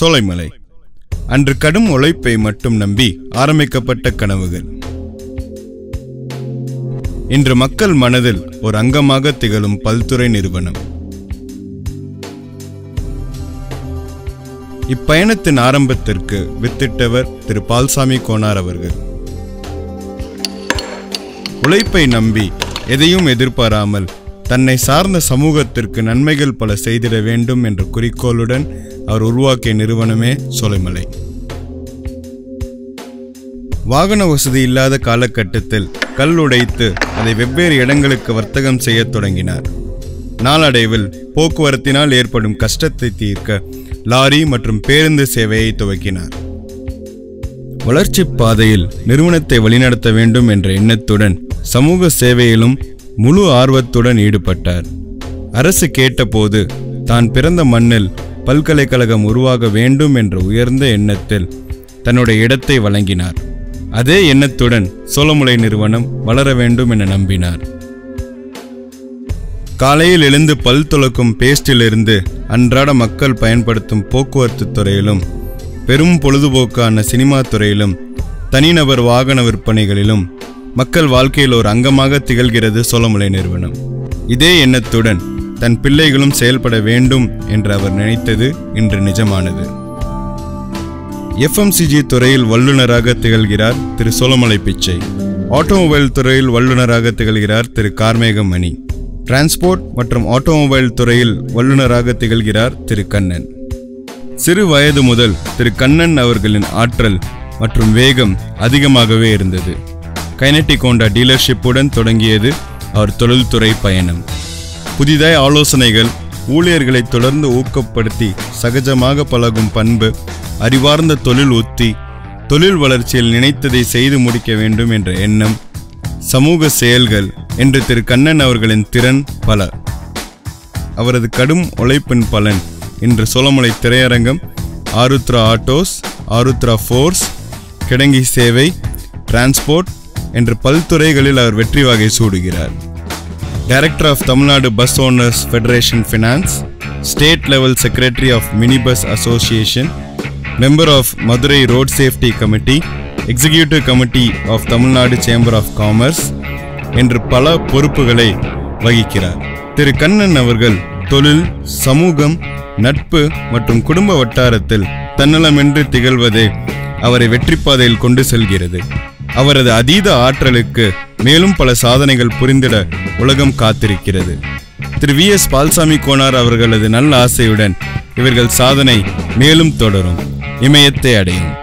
சோலைமலை அன்று கடும் உழைப்பை மட்டும் நம்பி ஆரம்பிக்கப்பட்ட கனவுகள் இன்று மக்கள் மனதில் ஒரு அங்கமாக திகழும் பல்துறை நிறுவனம் இப்பயணத்தின் ஆரம்பத்திற்கு வித்திட்டவர் திரு பால்சாமி கோனார் அவர்கள் உழைப்பை நம்பி எதையும் எதிர்பாராமல் தன்னை சார்ந்த சமூகத்திற்கு நன்மைகள் பல செய்திட வேண்டும் என்ற குறிக்கோளுடன் அவர் உருவாக்கிய நிறுவனமே சோலைமலை வாகன வசதி இல்லாத காலகட்டத்தில் கல் உடைத்து அதை வெவ்வேறு இடங்களுக்கு வர்த்தகம் செய்யத் தொடங்கினார் நாளடைவில் போக்குவரத்தினால் ஏற்படும் கஷ்டத்தை தீர்க்க லாரி மற்றும் பேருந்து சேவையை துவக்கினார் வளர்ச்சிப் பாதையில் நிறுவனத்தை வழிநடத்த வேண்டும் என்ற எண்ணத்துடன் சமூக சேவையிலும் முழு ஆர்வத்துடன் ஈடுபட்டார் அரசு கேட்டபோது தான் பிறந்த மண்ணில் பல்கலைக்கழகம் உருவாக வேண்டும் என்ற உயர்ந்த எண்ணத்தில் தன்னுடைய இடத்தை வழங்கினார் அதே எண்ணத்துடன் சோளமுலை நிறுவனம் வளர வேண்டும் என நம்பினார் காலையில் எழுந்து பல் துலக்கும் பேஸ்டிலிருந்து அன்றாட மக்கள் பயன்படுத்தும் போக்குவரத்து துறையிலும் பெரும் பொழுதுபோக்கான சினிமா துறையிலும் தனிநபர் வாகன விற்பனைகளிலும் மக்கள் வாழ்க்கையில் ஒரு அங்கமாக திகழ்கிறது சோளமுலை நிறுவனம் இதே எண்ணத்துடன் தன் பிள்ளைகளும் செயல்பட வேண்டும் என்று அவர் நினைத்தது இன்று நிஜமானது எஃப்எம்சிஜி துறையில் வல்லுநராக திகழ்கிறார் திரு சோளமலை பிச்சை ஆட்டோமொபைல் துறையில் வல்லுநராக திகழ்கிறார் திரு கார்மேக மணி டிரான்ஸ்போர்ட் மற்றும் ஆட்டோமொபைல் துறையில் வல்லுநராக திகழ்கிறார் திரு கண்ணன் சிறு வயது முதல் திரு கண்ணன் அவர்களின் ஆற்றல் மற்றும் வேகம் அதிகமாகவே இருந்தது கைனட்டிக் ஹோண்டா டீலர்ஷிப்புடன் தொடங்கியது அவர் தொழில்துறை பயணம் புதிதாய் ஆலோசனைகள் ஊழியர்களை தொடர்ந்து ஊக்கப்படுத்தி சகஜமாக பழகும் பண்பு அறிவார்ந்த தொழில் உத்தி தொழில் வளர்ச்சியில் நினைத்ததை செய்து முடிக்க வேண்டும் என்ற எண்ணம் சமூக செயல்கள் என்று திரு கண்ணன் அவர்களின் திறன் பல அவரது கடும் உழைப்பின் பலன் இன்று சோளமலை திரையரங்கம் ஆருத்ரா ஆட்டோஸ் ஆருத்ரா ஃபோர்ஸ் கிடங்கி சேவை டிரான்ஸ்போர்ட் என்று பல்துறைகளில் அவர் வெற்றி வகை சூடுகிறார் director of Tamil Nadu bus owners federation finance state level secretary of mini bus association member of Madurai road safety committee executive committee of Tamil Nadu chamber of commerce என்று பல பொறுப்புகளை வகிக்கிறார் திரு கண்ணன் அவர்கள் தொழில் சமூகம் நட்பு மற்றும் குடும்ப வட்டாரத்தில் தன்னலமின்றி திகழ்வதே அவரை வெற்றி பாதையில் கொண்டு செல்கிறது அவரது அதீத ஆற்றலுக்கு மேலும் பல சாதனைகள் புரிந்திட உலகம் காத்திருக்கிறது திரு வி எஸ் பால்சாமி கோனார் அவர்களது நல்ல ஆசையுடன் இவர்கள் சாதனை மேலும் தொடரும் இமயத்தை அடையும்